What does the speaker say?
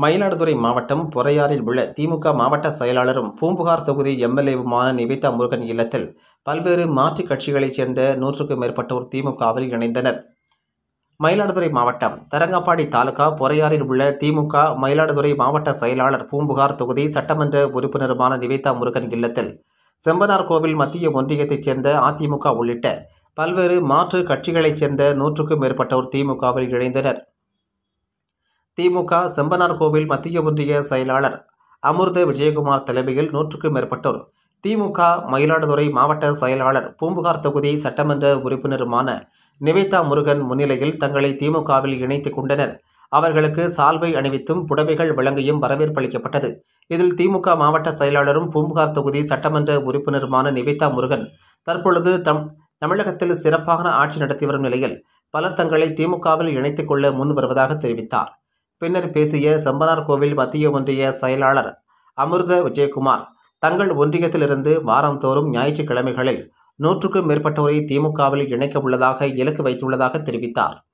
மயிலாடுதுறை மாவட்டம் பொறையாறில் உள்ள திமுக மாவட்ட செயலாளரும் பூம்புகார் தொகுதி எம்எல்ஏவுமான நிவேதா முருகன் இல்லத்தில் பல்வேறு மாற்றுக் கட்சிகளைச் சேர்ந்த நூற்றுக்கும் மேற்பட்டோர் திமுகவில் இணைந்தனர் மயிலாடுதுறை மாவட்டம் தரங்கம்பாடி தாலுகா பொறையாறில் உள்ள திமுக மயிலாடுதுறை மாவட்ட செயலாளர் பூம்புகார் தொகுதி சட்டமன்ற உறுப்பினருமான நிவேதா முருகன் இல்லத்தில் செம்பனார் கோவில் மத்திய ஒன்றியத்தைச் சேர்ந்த அதிமுக உள்ளிட்ட பல்வேறு மாற்று கட்சிகளைச் சேர்ந்த நூற்றுக்கும் மேற்பட்டோர் திமுகவில் இணைந்தனர் திமுக செம்பனார் கோவில் மத்திய ஒன்றிய செயலாளர் அமிர்த விஜயகுமார் தலைமையில் நூற்றுக்கும் மேற்பட்டோர் திமுக மயிலாடுதுறை மாவட்ட செயலாளர் பூம்புகார் தொகுதி சட்டமன்ற உறுப்பினருமான நிவேதா முருகன் முன்னிலையில் தங்களை திமுகவில் இணைத்துக் கொண்டனர் அவர்களுக்கு சால்வை அணிவித்தும் புடவைகள் வழங்கியும் வரவேற்பளிக்கப்பட்டது இதில் திமுக மாவட்ட செயலாளரும் பூம்புகார் தொகுதி சட்டமன்ற உறுப்பினருமான நிவேதா முருகன் தற்பொழுது தம் தமிழகத்தில் சிறப்பான ஆட்சி நடத்தி வரும் நிலையில் பலர் தங்களை திமுகவில் இணைத்துக் கொள்ள முன் வருவதாக தெரிவித்தார் பின்னர் பேசிய செம்பனார் கோவில் மத்திய ஒன்றிய செயலாளர் அமிர்த விஜயகுமார் தங்கள் ஒன்றியத்திலிருந்து வாரந்தோறும் ஞாயிற்றுக்கிழமைகளில் நூற்றுக்கும் மேற்பட்டோரை திமுகவில் இணைக்க உள்ளதாக இலக்கு வைத்துள்ளதாக தெரிவித்தார்